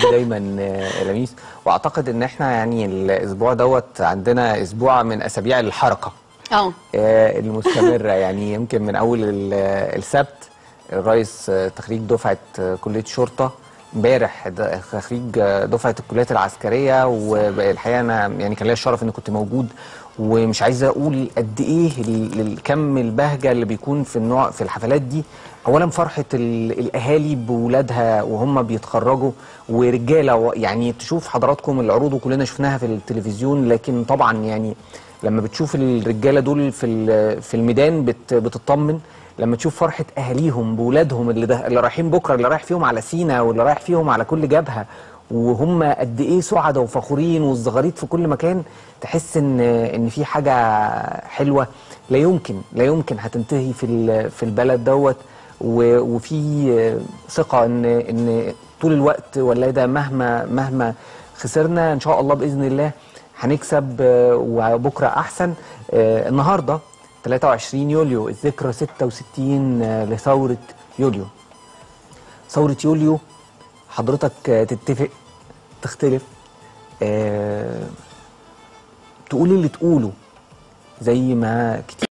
دايما لميس واعتقد ان احنا يعني الاسبوع دوت عندنا اسبوع من اسابيع الحركه اه آه، المستمره يعني يمكن من اول ال- السبت الرئيس آه، تخريج دفعه آه، كليه شرطه امبارح د- تخريج آه، دفعه الكليات العسكريه والحقيقه انا يعني كان ليا الشرف اني كنت موجود ومش عايز اقول قد ايه ال- الكم البهجه اللي بيكون في النوع في الحفلات دي اولا فرحه ال- الاهالي بولادها وهم بيتخرجوا ورجاله و- يعني تشوف حضراتكم العروض وكلنا شفناها في التلفزيون لكن طبعا يعني لما بتشوف الرجاله دول في ال- في الميدان بت بتطمن لما تشوف فرحه اهاليهم بولادهم اللي ده اللي رايحين بكره اللي رايح فيهم على سينا واللي رايح فيهم على كل جبهه وهم قد ايه سعداء وفخورين والزغاريط في كل مكان تحس ان ان في حاجه حلوه لا يمكن لا يمكن هتنتهي في ال- في البلد دوت و- وفي ثقه ان ان طول الوقت ولا ده مهما مهما خسرنا ان شاء الله باذن الله هنكسب آه، وبكره احسن آه، النهارده 23 يوليو الذكرى 66 آه، لثوره يوليو ثوره يوليو حضرتك آه، تتفق تختلف آه، تقول اللي تقوله زي ما كتير